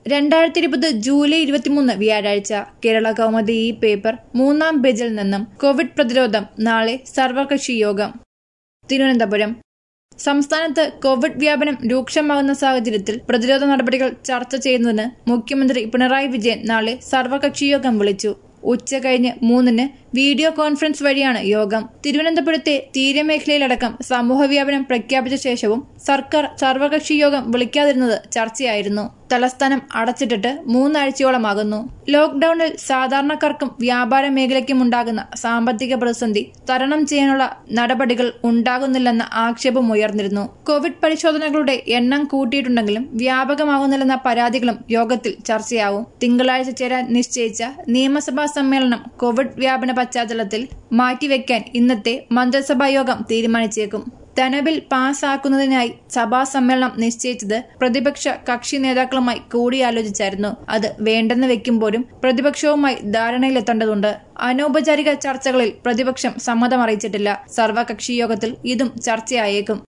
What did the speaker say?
രണ്ടായിരത്തി ഇരുപത് ജൂലൈ ഇരുപത്തിമൂന്ന് വ്യാഴാഴ്ച കേരള കൗമുദി ഈ പേപ്പർ മൂന്നാം പേജിൽ നിന്നും കോവിഡ് പ്രതിരോധം നാളെ സർവകക്ഷി യോഗം തിരുവനന്തപുരം സംസ്ഥാനത്ത് കോവിഡ് വ്യാപനം രൂക്ഷമാകുന്ന സാഹചര്യത്തിൽ പ്രതിരോധ നടപടികൾ ചർച്ച ചെയ്യുന്നതിന് മുഖ്യമന്ത്രി പിണറായി വിജയൻ നാളെ സർവകക്ഷി യോഗം വിളിച്ചു ഉച്ച കഴിഞ്ഞ് മൂന്നിന് വീഡിയോ കോൺഫറൻസ് വഴിയാണ് യോഗം തിരുവനന്തപുരത്തെ തീരമേഖലയിലടക്കം സമൂഹവ്യാപനം പ്രഖ്യാപിച്ച ശേഷവും സർക്കാർ സർവകക്ഷി യോഗം വിളിക്കാതിരുന്നത് ചർച്ചയായിരുന്നു തലസ്ഥാനം അടച്ചിട്ടിട്ട് മൂന്നാഴ്ചയോളമാകുന്നു ലോക്ഡൌണിൽ സാധാരണക്കാർക്കും വ്യാപാര മേഖലയ്ക്കും ഉണ്ടാകുന്ന സാമ്പത്തിക പ്രതിസന്ധി തരണം ചെയ്യാനുള്ള നടപടികൾ ഉണ്ടാകുന്നില്ലെന്ന ആക്ഷേപം ഉയർന്നിരുന്നു കോവിഡ് പരിശോധനകളുടെ എണ്ണം കൂട്ടിയിട്ടുണ്ടെങ്കിലും വ്യാപകമാകുന്നില്ലെന്ന പരാതികളും യോഗത്തിൽ ചർച്ചയാവും തിങ്കളാഴ്ച ചേരാൻ നിശ്ചയിച്ച നിയമസഭാ സമ്മേളനം കോവിഡ് വ്യാപന പശ്ചാത്തലത്തിൽ മാറ്റിവെക്കാൻ ഇന്നത്തെ മന്ത്രിസഭാ യോഗം തീരുമാനിച്ചേക്കും ധനബിൽ പാസ്സാക്കുന്നതിനായി സഭാ സമ്മേളനം നിശ്ചയിച്ചത് പ്രതിപക്ഷ കക്ഷി നേതാക്കളുമായി കൂടിയാലോചിച്ചായിരുന്നു അത് വേണ്ടെന്ന് വെക്കുമ്പോഴും പ്രതിപക്ഷവുമായി ധാരണയിലെത്തേണ്ടതുണ്ട് അനൗപചാരിക ചർച്ചകളിൽ പ്രതിപക്ഷം സമ്മതം അറിയിച്ചിട്ടില്ല സർവകക്ഷി യോഗത്തിൽ ഇതും ചർച്ചയായേക്കും